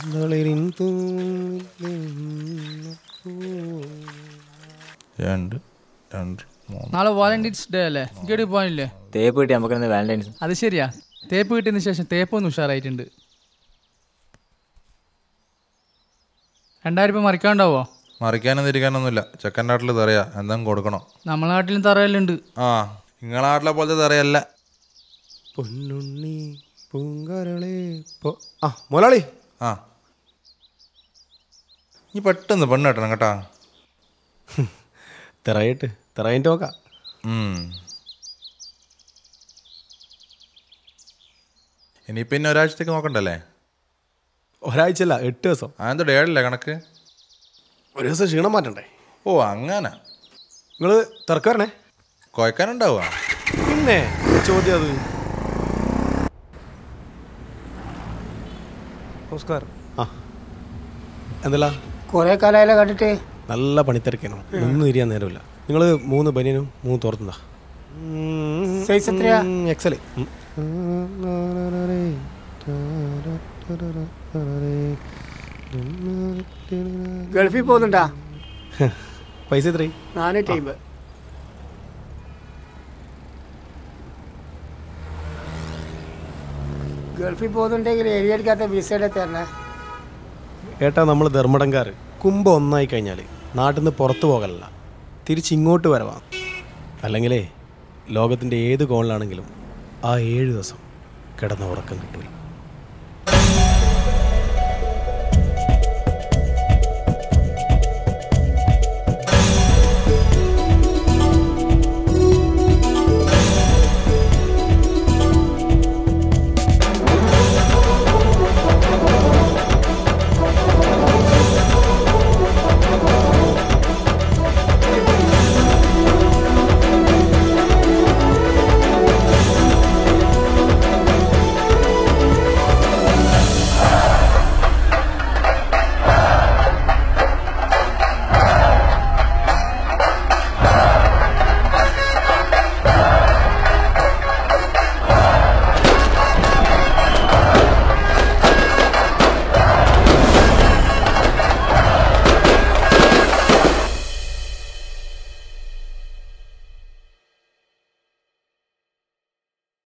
ചെന്തളിരിൻ രണ്ട് രണ്ട് മൂന്ന് നാളെ വാലന്റൈൻസ് ഡേ അല്ലേ ഇങ്ങോട്ട് പോകാനില്ലേ തേപ്പ് കിട്ടി നമുക്കിന്ന് വാലന്റൈൻസ് അത് ശരിയാ തേപ്പ് കിട്ടിയതിന് ശേഷം തേപ്പ് ഒന്ന് ഉഷാറായിട്ടുണ്ട് രണ്ടായിരം രൂപ മറിക്കാണ്ടാവോ മറിക്കാനും തിരിക്കാനൊന്നുമില്ല ചെക്കൻ്റെ നാട്ടിൽ തെറിയാ എന്തെങ്കിലും കൊടുക്കണോ നമ്മളെ നാട്ടിലും തറയല്ലുണ്ട് ആ നിങ്ങളെ നാട്ടിലെ പോലത്തെ തെറിയല്ല പൊന്നുണ്ണി പൂങ്കരളെ പോ ആ മുതലാളി ആ നീ പെട്ടെന്ന് പെണ്ണ് കെട്ടണം കേട്ടാ തിറയിട്ട് തിറയിൻ്റെ നോക്കാം ഉം. ഇനി പിന്നെ ഒരാഴ്ചത്തേക്ക് നോക്കണ്ടല്ലേ ഒരാഴ്ചയല്ല എട്ട് ദിവസം അതെന്താ ഡേഡില്ലേ കണക്ക് ഒരു ദിവസം ക്ഷീണം മാറ്റണ്ടേ ഓ അങ്ങനെ നിങ്ങൾ തിറക്കാരണേ കുഴക്കാനുണ്ടാവുക പിന്നെ ചോദ്യം അത് നമസ്കാരം ആ എന്തല്ല കുറെ കാലമായാലും കണ്ടിട്ട് നല്ല പണിത്തിരക്കേനു ഒന്നും ഇരിയാൻ നേരമില്ല നിങ്ങൾ മൂന്ന് ബനിയനും മൂന്ന് തോർത്തുണ്ടാ സൈസ് എത്രയാ എക്സല് ഗൾഫിൽ പോകുന്നുണ്ടാ പൈസ എത്രയും നാനൂറ്റി അമ്പത് ഗൾഫിൽ പോകുന്നുണ്ടെങ്കിൽ എഴുതിയെടുക്കാത്ത വിസയുടെ തരണേ ഏട്ടാ നമ്മൾ ധർമ്മടങ്കാർ കുംഭം ഒന്നായി കഴിഞ്ഞാൽ നാട്ടിൽ നിന്ന് പുറത്തു പോകലല്ല തിരിച്ചിങ്ങോട്ട് വരവാ അല്ലെങ്കിലേ ലോകത്തിൻ്റെ ഏത് കോണിലാണെങ്കിലും ആ ഏഴ് ദിവസം കിടന്ന ഉറക്കം കിട്ടൂല